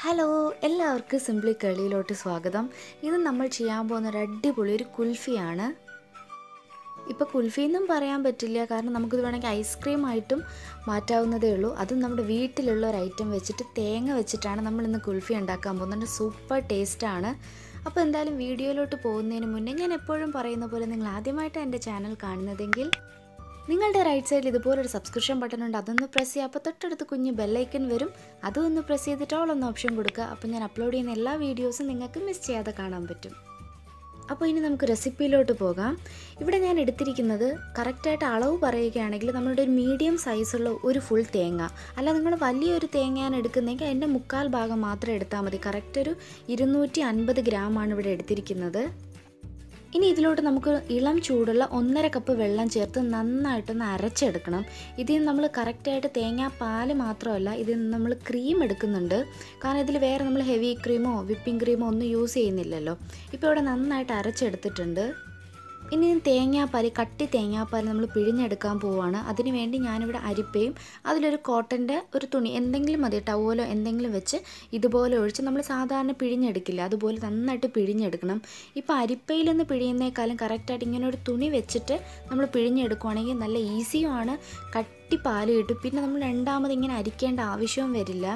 hello എല്ലാവർക്കും simply കളിയിലോട്ട് സ്വാഗതം ഇത് നമ്മൾ ചെയ്യാൻ പോകുന്ന ഒരു അടിപൊളി ഒരു കുൽഫിയാണ് ഇപ്പോൾ കുൽഫി എന്നും പറയാൻ പറ്റില്ല കാരണം നമുക്കിത് വേണമെങ്കിൽ ഐസ്ക്രീം ആയിട്ടും മാറ്റാവുന്നതേ ഉള്ളൂ അതും നമ്മുടെ വീട്ടിലുള്ള ഒരു ഐറ്റം വെച്ചിട്ട് തേങ്ങ വെച്ചിട്ടാണ് നമ്മൾ ഇന്ന് കുൽഫി ഉണ്ടാക്കാൻ പോകുന്നത് സൂപ്പർ ടേസ്റ്റാണ് അപ്പോൾ എന്തായാലും വീഡിയോയിലോട്ട് പോകുന്നതിന് മുന്നേ ഞാൻ എപ്പോഴും പറയുന്ന പോലെ നിങ്ങൾ ആദ്യമായിട്ട് എൻ്റെ ചാനൽ കാണുന്നതെങ്കിൽ നിങ്ങളുടെ റൈറ്റ് സൈഡിൽ ഇതുപോലൊരു സബ്സ്ക്രിപ്ഷൻ ബട്ടൺ ഉണ്ട് അതൊന്ന് പ്രസ് ചെയ്യുക അപ്പോൾ തൊട്ടടുത്ത് കുഞ്ഞ് ബെല്ലൈക്കൺ വരും അതും ഒന്ന് പ്രസ് ചെയ്തിട്ട് ഓളൊന്ന് ഓപ്ഷൻ കൊടുക്കുക അപ്പോൾ ഞാൻ അപ്ലോഡ് ചെയ്യുന്ന എല്ലാ വീഡിയോസും നിങ്ങൾക്ക് മിസ് ചെയ്യാതെ കാണാൻ പറ്റും അപ്പോൾ ഇനി നമുക്ക് റെസിപ്പിയിലോട്ട് പോകാം ഇവിടെ ഞാൻ എടുത്തിരിക്കുന്നത് കറക്റ്റായിട്ട് അളവ് പറയുകയാണെങ്കിൽ നമ്മളുടെ ഒരു മീഡിയം സൈസുള്ള ഒരു ഫുൾ തേങ്ങ അല്ല നിങ്ങൾ വലിയൊരു തേങ്ങയാണ് എടുക്കുന്നതെങ്കിൽ അതിൻ്റെ മുക്കാൽ ഭാഗം മാത്രം എടുത്താൽ മതി കറക്റ്റ് ഒരു ഇരുന്നൂറ്റി അൻപത് ഗ്രാമാണ് ഇവിടെ എടുത്തിരിക്കുന്നത് ഇനി ഇതിലോട്ട് നമുക്ക് ഇളം ചൂടുള്ള ഒന്നര കപ്പ് വെള്ളം ചേർത്ത് നന്നായിട്ടൊന്ന് അരച്ചെടുക്കണം ഇതിൽ നമ്മൾ കറക്റ്റായിട്ട് തേങ്ങാ പാല് മാത്രമല്ല ഇതിൽ നിന്ന് നമ്മൾ ക്രീം എടുക്കുന്നുണ്ട് കാരണം ഇതിൽ വേറെ നമ്മൾ ഹെവി ക്രീമോ വിപ്പിംഗ് ക്രീമോ ഒന്നും യൂസ് ചെയ്യുന്നില്ലല്ലോ ഇപ്പോൾ ഇവിടെ നന്നായിട്ട് അരച്ചെടുത്തിട്ടുണ്ട് ഇനി തേങ്ങാപ്പാൽ കട്ടി തേങ്ങാപ്പാൽ നമ്മൾ പിഴിഞ്ഞെടുക്കാൻ പോവുകയാണ് അതിന് വേണ്ടി ഞാനിവിടെ അരിപ്പയും അതിലൊരു കോട്ടൻ്റെ ഒരു തുണി എന്തെങ്കിലും മതി ടവലോ എന്തെങ്കിലും വെച്ച് ഇതുപോലെ ഒഴിച്ച് നമ്മൾ സാധാരണ പിഴിഞ്ഞെടുക്കില്ല അതുപോലെ നന്നായിട്ട് പിഴിഞ്ഞെടുക്കണം ഇപ്പോൾ അരിപ്പയിൽ നിന്ന് പിഴിയുന്നേക്കാളും കറക്റ്റായിട്ട് ഇങ്ങനെ ഒരു തുണി വെച്ചിട്ട് നമ്മൾ പിഴിഞ്ഞെടുക്കുവാണെങ്കിൽ നല്ല ഈസിയുമാണ് കട്ടി പാല് കിട്ടും പിന്നെ നമ്മൾ രണ്ടാമത് ഇങ്ങനെ അരിക്കേണ്ട ആവശ്യവും വരില്ല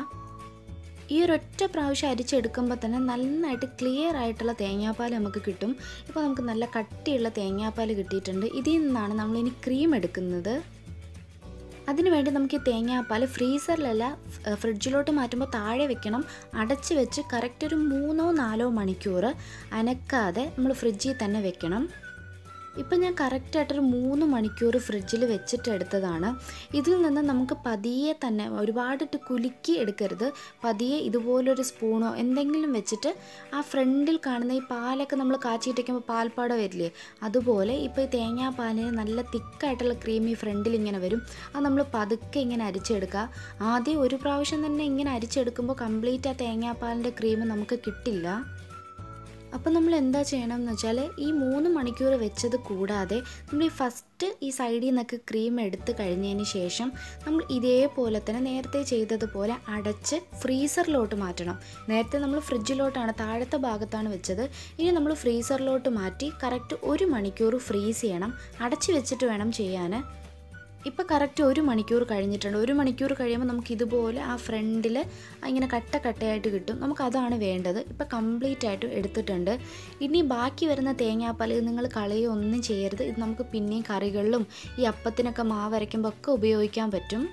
ഈ ഒരൊറ്റ പ്രാവശ്യം അരിച്ചെടുക്കുമ്പോൾ തന്നെ നന്നായിട്ട് ക്ലിയർ ആയിട്ടുള്ള തേങ്ങാപ്പാൽ നമുക്ക് കിട്ടും ഇപ്പോൾ നമുക്ക് നല്ല കട്ടിയുള്ള തേങ്ങാപ്പാൽ കിട്ടിയിട്ടുണ്ട് ഇതിൽ നിന്നാണ് നമ്മളിനി ക്രീം എടുക്കുന്നത് അതിനുവേണ്ടി നമുക്ക് ഈ തേങ്ങാപ്പാൽ ഫ്രീസറിലല്ല ഫ്രിഡ്ജിലോട്ട് മാറ്റുമ്പോൾ താഴെ വെക്കണം അടച്ച് വെച്ച് കറക്റ്റ് ഒരു മൂന്നോ നാലോ മണിക്കൂർ അനക്കാതെ നമ്മൾ ഫ്രിഡ്ജിൽ തന്നെ വെക്കണം ഇപ്പം ഞാൻ കറക്റ്റായിട്ടൊരു മൂന്ന് മണിക്കൂർ ഫ്രിഡ്ജിൽ വെച്ചിട്ട് എടുത്തതാണ് ഇതിൽ നിന്ന് നമുക്ക് പതിയെ തന്നെ ഒരുപാടിട്ട് കുലുക്കി എടുക്കരുത് പതിയെ ഇതുപോലൊരു സ്പൂണോ എന്തെങ്കിലും വെച്ചിട്ട് ആ ഫ്രണ്ടിൽ കാണുന്ന ഈ പാലൊക്കെ നമ്മൾ കാച്ചിട്ടിരിക്കുമ്പോൾ പാൽപ്പാട വരില്ലേ അതുപോലെ ഇപ്പോൾ ഈ തേങ്ങാപ്പാലിന് നല്ല തിക്കായിട്ടുള്ള ക്രീം ഈ ഫ്രണ്ടിൽ ഇങ്ങനെ വരും അത് നമ്മൾ പതുക്കെ ഇങ്ങനെ അരിച്ചെടുക്കുക ആദ്യം ഒരു പ്രാവശ്യം തന്നെ ഇങ്ങനെ അരിച്ചെടുക്കുമ്പോൾ കംപ്ലീറ്റ് ആ തേങ്ങാപ്പാലിൻ്റെ ക്രീം നമുക്ക് കിട്ടില്ല അപ്പം നമ്മൾ എന്താ ചെയ്യണം എന്ന് വെച്ചാൽ ഈ മൂന്ന് മണിക്കൂർ വെച്ചത് കൂടാതെ നമ്മൾ ഈ ഫസ്റ്റ് ഈ സൈഡിൽ നിന്നൊക്കെ ക്രീം എടുത്ത് കഴിഞ്ഞതിന് ശേഷം നമ്മൾ ഇതേപോലെ തന്നെ നേരത്തെ ചെയ്തതുപോലെ അടച്ച് ഫ്രീസറിലോട്ട് മാറ്റണം നേരത്തെ നമ്മൾ ഫ്രിഡ്ജിലോട്ടാണ് താഴത്തെ ഭാഗത്താണ് വെച്ചത് ഇനി നമ്മൾ ഫ്രീസറിലോട്ട് മാറ്റി കറക്റ്റ് ഒരു മണിക്കൂർ ഫ്രീസ് ചെയ്യണം അടച്ച് വെച്ചിട്ട് വേണം ചെയ്യാൻ ഇപ്പോൾ കറക്റ്റ് ഒരു മണിക്കൂർ കഴിഞ്ഞിട്ടുണ്ട് ഒരു മണിക്കൂർ കഴിയുമ്പോൾ നമുക്ക് ഇതുപോലെ ആ ഫ്രണ്ടിൽ ഇങ്ങനെ കട്ട കട്ടയായിട്ട് കിട്ടും നമുക്ക് അതാണ് വേണ്ടത് ഇപ്പോൾ കംപ്ലീറ്റ് ആയിട്ട് എടുത്തിട്ടുണ്ട് ഇനി ബാക്കി വരുന്ന തേങ്ങാപ്പാൽ ഇത് നിങ്ങൾ കളയോ ഒന്നും ചെയ്യരുത് ഇത് നമുക്ക് പിന്നെയും കറികളിലും ഈ അപ്പത്തിനൊക്കെ മാവ് അരയ്ക്കുമ്പോൾ ഒക്കെ ഉപയോഗിക്കാൻ പറ്റും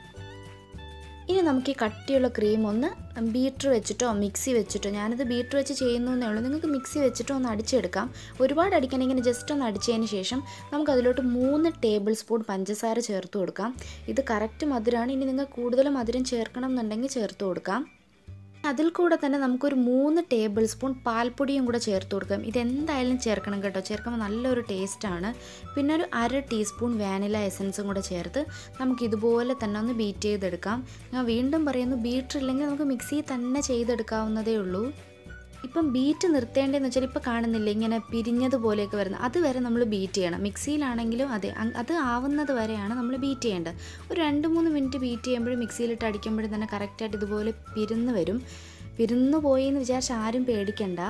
ഇനി നമുക്ക് ഈ കട്ടിയുള്ള ക്രീം ഒന്ന് ബീറ്റർ വെച്ചിട്ടോ മിക്സി വെച്ചിട്ടോ ഞാനിത് ബീറ്റർ വെച്ച് ചെയ്യുന്നു എന്നേ ഉള്ളൂ നിങ്ങൾക്ക് മിക്സി വെച്ചിട്ടോ ഒന്ന് അടിച്ചെടുക്കാം ഒരുപാട് അടിക്കണമെങ്കിൽ ജസ്റ്റ് ഒന്ന് അടിച്ചതിന് ശേഷം നമുക്ക് അതിലോട്ട് മൂന്ന് ടേബിൾ സ്പൂൺ പഞ്ചസാര ചേർത്ത് കൊടുക്കാം ഇത് കറക്റ്റ് മധുരമാണ് ഇനി നിങ്ങൾ കൂടുതൽ മധുരം ചേർക്കണം എന്നുണ്ടെങ്കിൽ ചേർത്ത് കൊടുക്കാം അതിൽ കൂടെ തന്നെ നമുക്കൊരു മൂന്ന് ടേബിൾ സ്പൂൺ പാൽപ്പൊടിയും കൂടെ ചേർത്ത് കൊടുക്കാം ഇതെന്തായാലും ചേർക്കണം കേട്ടോ ചേർക്കുമ്പോൾ നല്ലൊരു ടേസ്റ്റാണ് പിന്നെ ഒരു അര ടീസ്പൂൺ വാനില എസൻസും കൂടെ ചേർത്ത് നമുക്ക് ഇതുപോലെ തന്നെ ഒന്ന് ബീറ്റ് ചെയ്തെടുക്കാം ഞാൻ വീണ്ടും പറയുന്നു ബീറ്റർ ഇല്ലെങ്കിൽ നമുക്ക് മിക്സിയിൽ തന്നെ ചെയ്തെടുക്കാവുന്നതേ ഉള്ളൂ ഇപ്പം ബീറ്റ് നിർത്തേണ്ടതെന്ന് വെച്ചാൽ ഇപ്പോൾ കാണുന്നില്ല ഇങ്ങനെ പിരിഞ്ഞതുപോലെയൊക്കെ വരുന്നത് അതുവരെ നമ്മൾ ബീറ്റ് ചെയ്യണം മിക്സിയിലാണെങ്കിലും അതെ അത് ആവുന്നത് വരെയാണ് നമ്മൾ ബീറ്റ് ചെയ്യേണ്ടത് ഒരു രണ്ട് മൂന്ന് മിനിറ്റ് ബീറ്റ് ചെയ്യുമ്പോഴും മിക്സിയിലിട്ട് അടിക്കുമ്പോഴും തന്നെ കറക്റ്റായിട്ട് ഇതുപോലെ പിരിന്ന് വരും പിരിന്നു പോയി എന്ന് വിചാരിച്ച് ആരും പേടിക്കണ്ട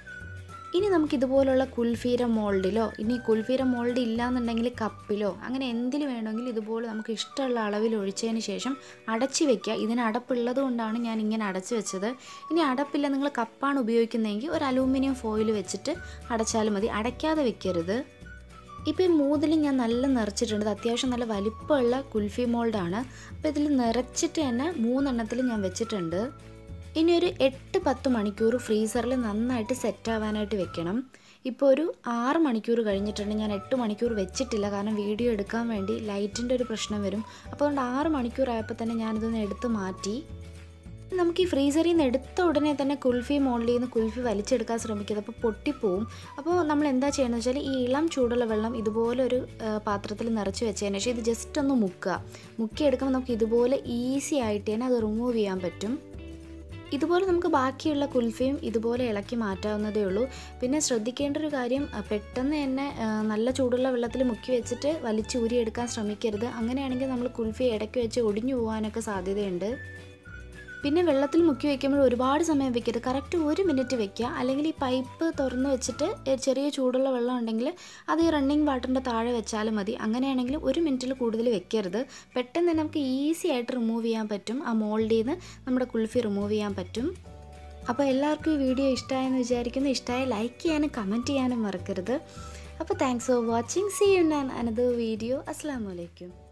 ഇനി നമുക്ക് ഇതുപോലുള്ള കുൽഫീര മോൾഡിലോ ഇനി കുൽഫീര മോൾഡ് ഇല്ലാന്നുണ്ടെങ്കിൽ കപ്പിലോ അങ്ങനെ എന്തിൽ വേണമെങ്കിലും ഇതുപോലെ നമുക്ക് ഇഷ്ടമുള്ള അളവിൽ ഒഴിച്ചതിന് ശേഷം അടച്ചു വെക്കുക ഇതിന് അടപ്പുള്ളത് കൊണ്ടാണ് ഞാൻ ഇങ്ങനെ അടച്ചു വെച്ചത് ഇനി അടപ്പില്ല നിങ്ങൾ കപ്പാണ് ഉപയോഗിക്കുന്നതെങ്കിൽ ഒരു അലൂമിനിയം ഫോയിൽ വെച്ചിട്ട് അടച്ചാലും മതി അടയ്ക്കാതെ വെക്കരുത് ഇപ്പോൾ ഈ മൂന്നിൽ ഞാൻ നല്ല നിറച്ചിട്ടുണ്ട് ഇത് അത്യാവശ്യം നല്ല വലിപ്പമുള്ള കുൽഫി മോൾഡാണ് അപ്പോൾ ഇതിൽ നിറച്ചിട്ട് തന്നെ മൂന്നെണ്ണത്തിൽ ഞാൻ വെച്ചിട്ടുണ്ട് ഇനി ഒരു എട്ട് പത്ത് മണിക്കൂർ ഫ്രീസറിൽ നന്നായിട്ട് സെറ്റ് ആവാനായിട്ട് വെക്കണം ഇപ്പോൾ ഒരു ആറ് മണിക്കൂർ കഴിഞ്ഞിട്ടുണ്ട് ഞാൻ എട്ട് മണിക്കൂർ വെച്ചിട്ടില്ല കാരണം വീഡിയോ എടുക്കാൻ വേണ്ടി ലൈറ്റിൻ്റെ ഒരു പ്രശ്നം വരും അപ്പോൾ അതുകൊണ്ട് ആറ് മണിക്കൂർ ആയപ്പോൾ തന്നെ ഞാനിതൊന്ന് എടുത്ത് മാറ്റി നമുക്ക് ഈ ഫ്രീസറിൽ നിന്ന് എടുത്ത ഉടനെ തന്നെ കുൽഫി മോളിൽ നിന്ന് കുൽഫി വലിച്ചെടുക്കാൻ ശ്രമിക്കുന്നത് അപ്പോൾ പൊട്ടിപ്പോവും അപ്പോൾ നമ്മൾ എന്താ ചെയ്യണമെന്ന് വെച്ചാൽ ഈ ഇളം ചൂടുള്ള വെള്ളം ഇതുപോലെ ഒരു പാത്രത്തിൽ നിറച്ച് വെച്ചതിന് ശേഷം ഇത് ജസ്റ്റ് ഒന്ന് മുക്കുക മുക്കിയെടുക്കുമ്പോൾ നമുക്ക് ഇതുപോലെ ഈസി ആയിട്ട് തന്നെ അത് റിമൂവ് ചെയ്യാൻ പറ്റും ഇതുപോലെ നമുക്ക് ബാക്കിയുള്ള കുൽഫയും ഇതുപോലെ ഇളക്കി മാറ്റാവുന്നതേ ഉള്ളൂ പിന്നെ ശ്രദ്ധിക്കേണ്ട ഒരു കാര്യം പെട്ടെന്ന് തന്നെ നല്ല ചൂടുള്ള വെള്ളത്തിൽ മുക്കി വെച്ചിട്ട് വലിച്ചൂരിയെടുക്കാൻ ശ്രമിക്കരുത് അങ്ങനെയാണെങ്കിൽ നമ്മൾ കുൽഫി ഇടയ്ക്ക് വെച്ച് ഒടിഞ്ഞു പോകാനൊക്കെ സാധ്യതയുണ്ട് പിന്നെ വെള്ളത്തിൽ മുക്കി വെക്കുമ്പോൾ ഒരുപാട് സമയം വെക്കരുത് കറക്റ്റ് ഒരു മിനിറ്റ് വെക്കുക അല്ലെങ്കിൽ ഈ പൈപ്പ് തുറന്ന് വെച്ചിട്ട് ചെറിയ ചൂടുള്ള വെള്ളം ഉണ്ടെങ്കിൽ അത് ഈ റണ്ണിങ് വാട്ടറിൻ്റെ താഴെ വെച്ചാലും മതി അങ്ങനെയാണെങ്കിൽ ഒരു മിനിറ്റിൽ കൂടുതൽ വെക്കരുത് പെട്ടെന്ന് തന്നെ നമുക്ക് ഈസി ആയിട്ട് റിമൂവ് ചെയ്യാൻ പറ്റും ആ മോൾഡിൽ നിന്ന് നമ്മുടെ കുൽഫി റിമൂവ് ചെയ്യാൻ പറ്റും അപ്പോൾ എല്ലാവർക്കും ഈ വീഡിയോ ഇഷ്ടമായെന്ന് വിചാരിക്കുന്നു ഇഷ്ടമായ ലൈക്ക് ചെയ്യാനും കമൻറ്റ് ചെയ്യാനും മറക്കരുത് അപ്പോൾ thanks for watching see you നാൻ അനദർ വീഡിയോ അസ്സാം വലൈക്കും